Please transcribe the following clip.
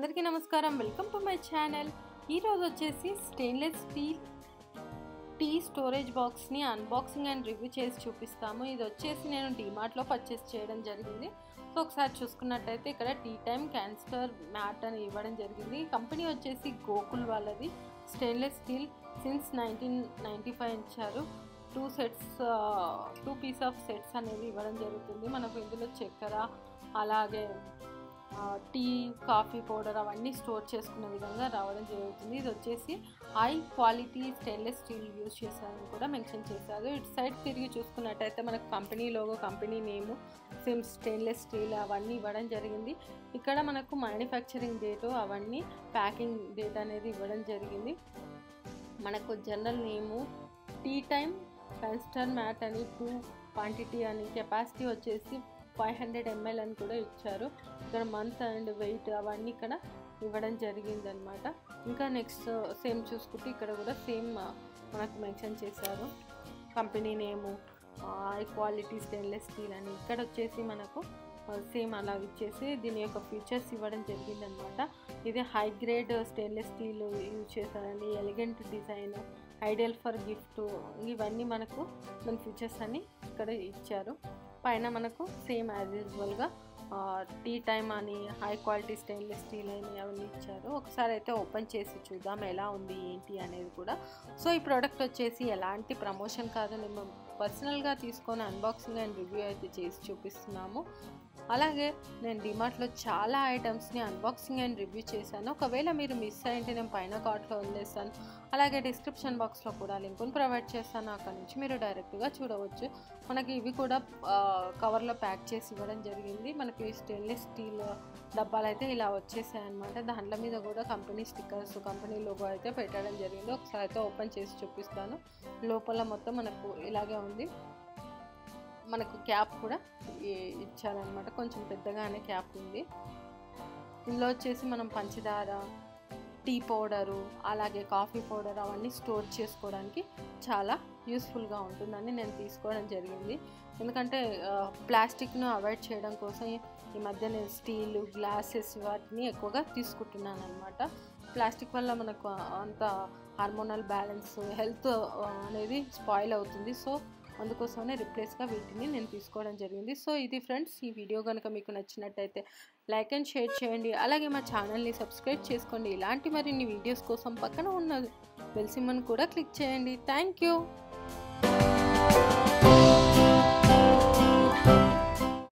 అందరికీ నమస్కారం welcome to my channel ఈరోజు వచ్చేసి స్టెయిన్లెస్ స్టీల్ టీ స్టోరేజ్ బాక్స్ని అన్బాక్సింగ్ అండ్ రివ్యూ చేసి చూపిస్తాము ఇది వచ్చేసి నేను డిమార్ట్లో పర్చేస్ చేయడం జరిగింది సో ఒకసారి చూసుకున్నట్టయితే ఇక్కడ టీ టైమ్ క్యాన్సర్ మ్యాట్ అని ఇవ్వడం జరిగింది ఈ కంపెనీ వచ్చేసి గోకుల్ వాళ్ళది stainless steel since nineteen ninety five ఇచ్చారు two sets two piece of sets అనేవి ఇవ్వడం జరుగుతుంది మనకు ఇందులో చక్కెర అలాగే ఆ, టీ కాఫీ పౌడర్ అవన్నీ స్టోర్ చేసుకునే విధంగా రావడం జరుగుతుంది ఇది వచ్చేసి high quality stainless steel use చేశారని కూడా మెన్షన్ చేశారు ఇటు సైడ్ తిరిగి చూసుకున్నట్టయితే మనకు company logo company name same stainless steel అవన్నీ ఇవ్వడం జరిగింది ఇక్కడ మనకు మ్యానుఫ్యాక్చరింగ్ డేటు అవన్నీ ప్యాకింగ్ డేట్ అనేది ఇవ్వడం జరిగింది మనకు general name tea time canister మ్యాట్ అని టూ క్వాంటిటీ అని కెపాసిటీ వచ్చేసి ఫైవ్ హండ్రెడ్ ఎంఎల్ అని కూడా ఇచ్చారు ఇక్కడ మంత్ అండ్ వెయిట్ అవన్నీ ఇక్కడ ఇవ్వడం జరిగింది అనమాట ఇంకా నెక్స్ట్ సేమ్ చూసుకుంటే ఇక్కడ కూడా సేమ్ మనకు మెన్షన్ చేశారు company name high quality stainless steel అని ఇక్కడ వచ్చేసి మనకు సేమ్ అలా ఇచ్చేసి దీని యొక్క ఫీచర్స్ ఇవ్వడం జరిగింది అనమాట ఇది high grade stainless steel use చేశారండి elegant design ideal for gift ఇవన్నీ మనకు దాని ఫీచర్స్ అన్ని ఇక్కడ ఇచ్చారు పైన మనకు సేమ్ యాజ్ యూజువల్గా టీ టైమ్ అని హై క్వాలిటీ స్టెయిన్లెస్ స్టీల్ అని అవన్నీ ఇచ్చారు ఒకసారి అయితే ఓపెన్ చేసి చూద్దాం ఎలా ఉంది ఏంటి అనేది కూడా సో ఈ ప్రోడక్ట్ వచ్చేసి ఎలాంటి ప్రమోషన్ కాదు మేము పర్సనల్గా తీసుకొని అన్బాక్సింగ్ అండ్ రివ్యూ అయితే చేసి చూపిస్తున్నాము అలాగే నేను డిమార్ట్లో చాలా ఐటమ్స్ని అన్బాక్సింగ్ అండ్ రివ్యూ చేశాను ఒకవేళ మీరు మిస్ అయింటే నేను పైన కార్ట్లో వదిలేస్తాను అలాగే డిస్క్రిప్షన్ బాక్స్లో కూడా లింకుని ప్రొవైడ్ చేస్తాను అక్కడ నుంచి మీరు డైరెక్ట్గా చూడవచ్చు మనకి ఇవి కూడా కవర్లో ప్యాక్ చేసి ఇవ్వడం జరిగింది మనకి స్టెయిన్లెస్ స్టీల్ డబ్బాలు అయితే ఇలా వచ్చేసాయి అనమాట దాంట్లో మీద కూడా కంపెనీ స్టిక్కర్స్ కంపెనీ లోగో అయితే పెట్టడం జరిగింది ఒకసారి అయితే ఓపెన్ చేసి చూపిస్తాను లోపల మొత్తం మనకు ఇలాగే ఉంది మనకు క్యాప్ కూడా ఈ- ఇచ్చారనమాట కొంచెం పెద్దగానే క్యాప్ ఉంది ఇందులో వచ్చేసి మనం పంచదార టీ పౌడరు అలాగే కాఫీ పౌడర్ అవన్నీ స్టోర్ చేసుకోవడానికి చాలా యూస్ఫుల్గా ఉంటుందని నేను తీసుకోవడం జరిగింది ఎందుకంటే ఆ, ప్లాస్టిక్ను అవాయిడ్ చేయడం కోసం ఈ- ఈ మధ్య నేను స్టీల్ గ్లాసెస్ వాటిని ఎక్కువగా తీసుకుంటున్నాను అనమాట ప్లాస్టిక్ వల్ల మనకు అంత హార్మోనల్ బ్యాలెన్స్ హెల్త్ అనేది స్పాయిల్ అవుతుంది సో అందుకోసమే రిప్లేస్గా వీటిని నేను తీసుకోవడం జరిగింది సో ఇది ఫ్రెండ్స్ ఈ వీడియో కనుక మీకు నచ్చినట్టయితే లైక్ అండ్ షేర్ చేయండి అలాగే మా ఛానల్ని సబ్స్క్రైబ్ చేసుకోండి ఇలాంటి మరిన్ని వీడియోస్ కోసం పక్కన ఉన్న బెల్ సింబల్ని కూడా క్లిక్ చేయండి థ్యాంక్ యూ